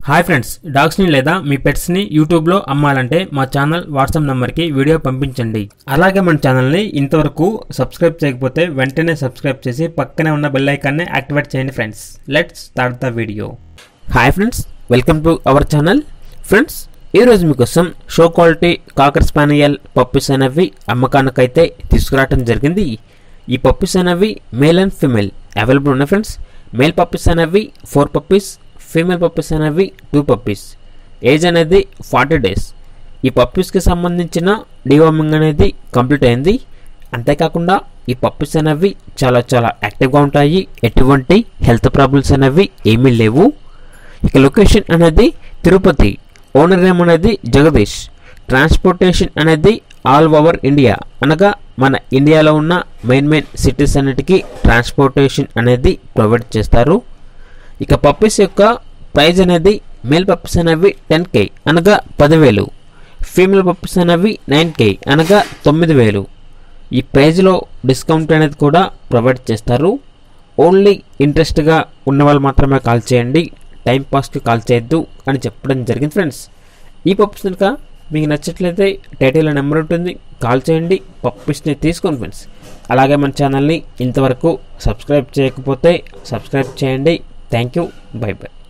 hi friends డాగ్స్ని లేదా మీ పెట్స్ని యూట్యూబ్లో అమ్మాలంటే మా ఛానల్ వాట్సాప్ నెంబర్కి వీడియో పంపించండి అలాగే మన ఛానల్ని ఇంతవరకు సబ్స్క్రైబ్ చేయకపోతే వెంటనే సబ్స్క్రైబ్ చేసి పక్కనే ఉన్న బెల్ ఐకాన్ని యాక్టివేట్ చేయండి friends let's start the video hi friends welcome to our channel friends ఈరోజు మీకోసం show quality cocker spaniel puppies అనేవి అమ్మకానికైతే తీసుకురావడం జరిగింది ఈ పప్పీస్ అనేవి మేల్ అండ్ ఫీమేల్ అవైలబుల్ ఉన్నాయి ఫ్రెండ్స్ మేల్ పప్పీస్ అనేవి ఫోర్ పప్పీస్ ఫీమేల్ పప్పీస్ అనేవి టూ పప్పీస్ ఏజ్ అనేది ఫార్టీ డేస్ ఈ పప్పీస్కి సంబంధించిన డివార్మింగ్ అనేది కంప్లీట్ అయింది అంతేకాకుండా ఈ పప్పీస్ అనేవి చాలా చాలా యాక్టివ్గా ఉంటాయి ఎటువంటి హెల్త్ ప్రాబ్లమ్స్ అనేవి ఏమీ లేవు ఇక లొకేషన్ అనేది తిరుపతి ఓనర్ నేమ్ అనేది జగదీష్ ట్రాన్స్పోర్టేషన్ అనేది ఆల్ ఓవర్ ఇండియా అనగా మన ఇండియాలో ఉన్న మెయిన్ మెయిన్ సిటీస్ అన్నిటికీ ట్రాన్స్పోర్టేషన్ అనేది ప్రొవైడ్ చేస్తారు ఇక పప్పీస్ యొక్క ప్రైజ్ అనేది మేల్ పప్పీస్ అనేవి టెన్ కే అనగా పదివేలు ఫీమేల్ పప్పీస్ అనేవి నైన్ కే అనగా తొమ్మిది వేలు ఈ ప్రైజ్లో డిస్కౌంట్ అనేది కూడా ప్రొవైడ్ చేస్తారు ఓన్లీ ఇంట్రెస్ట్గా ఉన్న వాళ్ళు మాత్రమే కాల్ చేయండి టైం పాస్కి కాల్ చేయొద్దు అని చెప్పడం జరిగింది ఫ్రెండ్స్ ఈ పప్పీస్ కనుక మీకు నచ్చట్లయితే టైటిల్లో నెంబర్ ఉంటుంది కాల్ చేయండి పప్పీస్ని తీసుకోండి ఫ్రెండ్స్ అలాగే మన ఛానల్ని ఇంతవరకు సబ్స్క్రైబ్ చేయకపోతే సబ్స్క్రైబ్ చేయండి థ్యాంక్ యూ బై బై